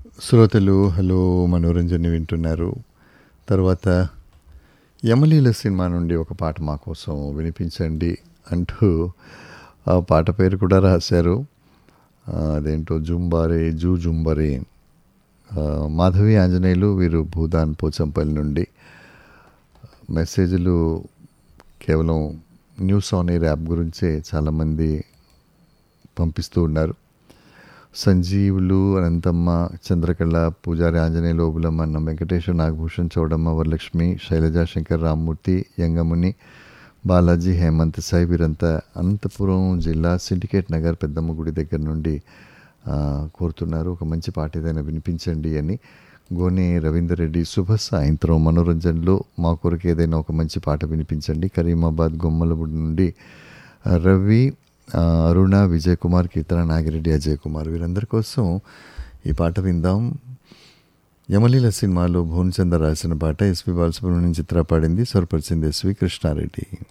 శ్రోతలు హలో మనోరంజన్ వింటున్నారు తర్వాత యమలీల సినిమా నుండి ఒక పాట మా కోసం వినిపించండి అంటూ ఆ పాట పేరు కూడా రాశారు ఆ, అదేంటో జుంబారే జూ జుంబరే ఆ, మాధవి ఆంజనేయులు వీరు భూదాన్ పోచంపల్లి నుండి మెసేజ్లు కేవలం న్యూస్ ఆన్ ఎయిర్ యాప్ గురించే చాలామంది పంపిస్తూ ఉన్నారు సంజీవులు అనంతమ్మ చంద్రకళ పూజారి ఆంజనేయ లోబులమ్మ అన్న వెంకటేశ్వర నాగభూషణ్ చౌడమ్మ వరలక్ష్మి శైలజా శంకర్ రామ్మూర్తి యంగముని బాలాజీ హేమంత్ సాయి వీరంతా అనంతపురం జిల్లా సిండికేట్ నగర్ పెద్దమ్మ గుడి దగ్గర నుండి ఆ, కోరుతున్నారు ఒక మంచి పాట ఏదైనా వినిపించండి అని గోనె రవీందర్ రెడ్డి శుభ సాయంత్రం మనోరంజన్లో మా కొరకు ఏదైనా ఒక మంచి పాట వినిపించండి కరీమాబాద్ గొమ్మలబుడి నుండి ఆ, రవి ఆ, అరుణ విజయ్ కుమార్ కీర్తన నాగిరెడ్డి అజయ్ కుమార్ వీరందరి కోసం ఈ పాట విందాం యమలీల సినిమాలో భువనచంద్ర రాసిన పాట ఎస్పి బాలసుబ్రహ్మణ్యం చిత్ర పాడింది స్వరపరిచింది ఎస్వి కృష్ణారెడ్డి